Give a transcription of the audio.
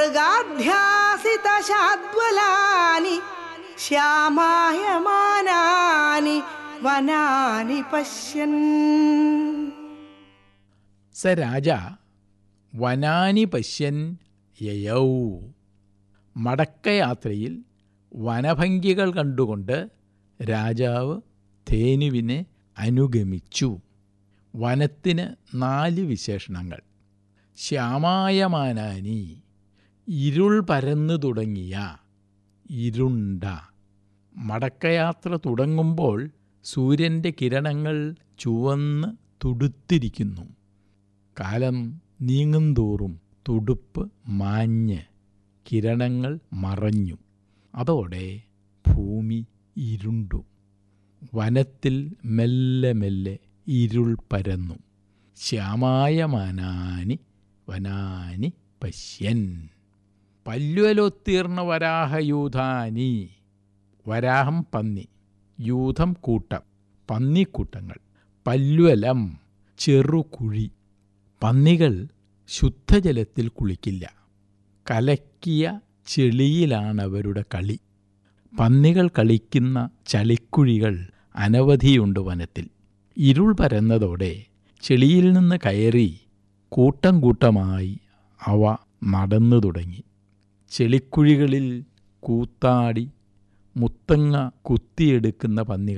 മൃഗാധ്യാസിതശാദ്വലാനി ശ്യാമായമാനാനി വനാനി പശ്യൻ സ രാജ വനാനി പശ്യൻ യയൗ മടക്കയാത്രയിൽ വനഭംഗികൾ കണ്ടുകൊണ്ട് രാജാവ് ധേനുവിനെ അനുഗമിച്ചു വനത്തിന് നാല് വിശേഷണങ്ങൾ ശ്യാമായമാനാനി ഇരുൾ പരന്നു തുടങ്ങിയ ഇരുണ്ട മടക്കയാത്ര തുടങ്ങുമ്പോൾ സൂര്യൻ്റെ കിരണങ്ങൾ ചുവന്ന് തുടുത്തിരിക്കുന്നു കാലം നീങ്ങുന്തോറും തുടുപ്പ് മാഞ്ഞ് കിരണങ്ങൾ മറഞ്ഞു അതോടെ ഭൂമി ഇരുണ്ടു വനത്തിൽ മെല്ലെ മെല്ലെ ഇരുൾ പരന്നു ശ്യാമായമാനാനി വനാനി പശ്യൻ പല്ലുവലൊത്തീർണ വരാഹയൂഥാനി വരാഹം പന്നി യൂഥം കൂട്ടം പന്നിക്കൂട്ടങ്ങൾ പല്ലുവലം ചെറുകുഴി പന്നികൾ ശുദ്ധജലത്തിൽ കുളിക്കില്ല കലക്കിയ ചെളിയിലാണവരുടെ കളി പന്നികൾ കളിക്കുന്ന ചളിക്കുഴികൾ അനവധിയുണ്ട് വനത്തിൽ ഇരുൾ പരന്നതോടെ ചെളിയിൽ നിന്ന് കയറി കൂട്ടം കൂട്ടമായി അവ നടന്നു തുടങ്ങി ചെളിക്കുഴികളിൽ കൂത്താടി മുത്തങ്ങ കുത്തിയെടുക്കുന്ന പന്നികൾ